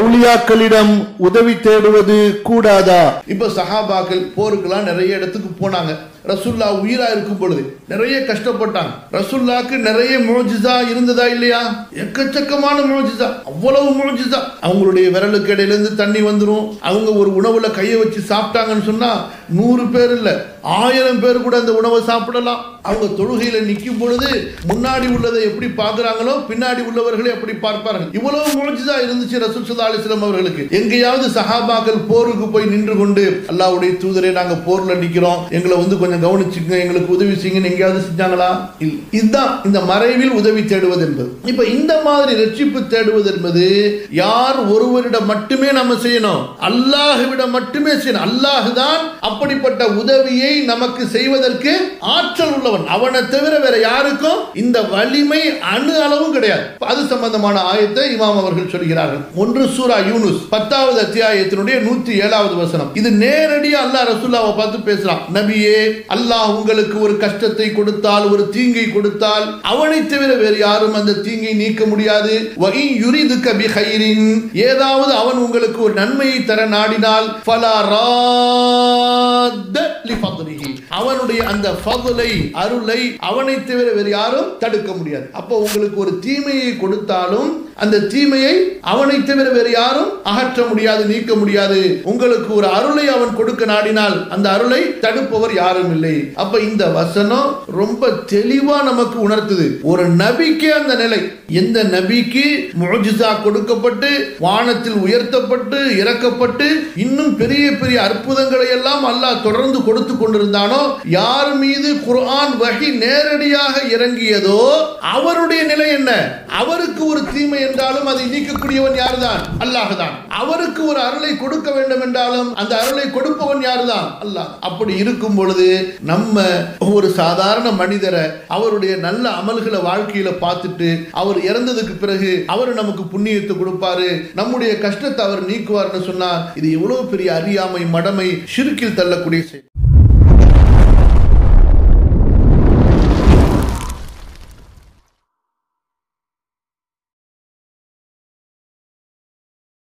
அவுலியாக்களிடம் உதவி தேடுவது கூடாதா இப்ப சஹாபாக்கள் போருக்கெல்லாம் நிறைய இடத்துக்கு போனாங்க ரசுல்லா உயிரா இருக்கும் பொழுது நிறைய கஷ்டப்பட்டாங்க ரசுல்லாக்கு நிறைய மோஜிசா இருந்ததா இல்லையா எக்கச்சக்கமான மோஜிசா அவ்வளவு மோஜிசா அவங்களுடைய விரலுக்கு இடையில இருந்து தண்ணி வந்துரும் அவங்க ஒரு உணவுல கையை வச்சு சாப்பிட்டாங்கன்னு சொன்னா நூறு பேர் இல்ல ஆயிரம் பேர் கூட அந்த உணவை சாப்பிடலாம் அவங்க தொழுகையில நிற்கும் பொழுது முன்னாடி உள்ளதை எப்படி பார்க்கறாங்களோ பின்னாடி உள்ளவர்களை எப்படி பார்ப்பார்கள் இவ்வளவு மோஜிதா இருந்துச்சு ரசூல் சல்லா அலிஸ்லாம் அவர்களுக்கு எங்கேயாவது சஹாபாக்கள் போருக்கு போய் நின்று கொண்டு அல்லாஹ்வுடைய தூதரை நாங்க போர்ல நிக்கிறோம் எங்களை வந்து கொஞ்சம் கவனிச்சுங்க எங்களுக்கு உதவி செய்யுங்கன்னு எங்கேயாவது செஞ்சாங்களா இல்ல இதுதான் இந்த மறைவில் உதவி தேடுவது என்பது இப்ப இந்த மாதிரி ரட்சிப்பு தேடுவது என்பது யார் ஒருவரிடம் மட்டுமே நம்ம செய்யணும் அல்லாஹ்விடம் மட்டுமே செய்யணும் அல்லாஹ் தான் அப்படிப்பட்ட உதவியை நமக்கு செய்வதற்கு ஆற்றல் உள்ளவன் அவனை தவிர வேற யாருக்கும் இந்த வலிமை அணு அளவும் கிடையாது அது சம்பந்தமான ஆயத்தை இமாம் அவர்கள் சொல்கிறார்கள் ஒன்று சூரா யூனுஸ் பத்தாவது அத்தியாயத்தினுடைய நூத்தி ஏழாவது வசனம் இது நேரடியா அல்லாஹ் ரசூல்லாவை பார்த்து பேசுறான் நபியே அல்லாஹ் உங்களுக்கு ஒரு கஷ்டத்தை கொடுத்தால் ஒரு தீங்கை கொடுத்தால் அவனை தவிர வேறு யாரும் அந்த தீங்கை நீக்க முடியாது வகை யுரிது கபி ஹைரின் ஏதாவது அவன் உங்களுக்கு ஒரு நன்மையை தர நாடினால் ஃபலா ராத்த லிஃபத்லிஹி. அவனுடைய அந்த ஃபதுலை அருளை அவனை தவிர வேறு யாரும் தடுக்க முடியாது அப்போ உங்களுக்கு ஒரு தீமையை கொடுத்தாலும் அந்த தீமையை அவனை தவிர வேறு யாரும் அகற்ற முடியாது நீக்க முடியாது உங்களுக்கு ஒரு அருளை அவன் கொடுக்க நாடினால் அந்த அருளை தடுப்பவர் யாரும் இல்லை அப்ப இந்த வசனம் ரொம்ப தெளிவா நமக்கு உணர்த்துது ஒரு நபிக்கு அந்த நிலை எந்த நபிக்கு முஜிசா கொடுக்கப்பட்டு வானத்தில் உயர்த்தப்பட்டு இறக்கப்பட்டு இன்னும் பெரிய பெரிய அற்புதங்களை எல்லாம் அல்லாஹ் தொடர்ந்து கொடுத்து கொண்டிருந்தானோ யார் மீது குர்ஆன் வகி நேரடியாக இறங்கியதோ அவருடைய நிலை என்ன அவருக்கு ஒரு தீமை என்றாலும் அதை நீக்கக்கூடியவன் யார்தான் அல்லாஹ் தான் அவருக்கு ஒரு அருளை கொடுக்க வேண்டும் என்றாலும் அந்த அருளை கொடுப்பவன் யார்தான் அல்லாஹ் அப்படி இருக்கும் பொழுது நம்ம ஒரு சாதாரண மனிதரை அவருடைய நல்ல அமல்களை வாழ்க்கையில பார்த்துட்டு அவர் இறந்ததுக்கு பிறகு அவர் நமக்கு புண்ணியத்தை கொடுப்பாரு நம்முடைய கஷ்டத்தை அவர் நீக்குவார்னு சொன்னா இது எவ்வளவு பெரிய அறியாமை மடமை ஷிர்கில் தள்ளக்கூடிய செயல்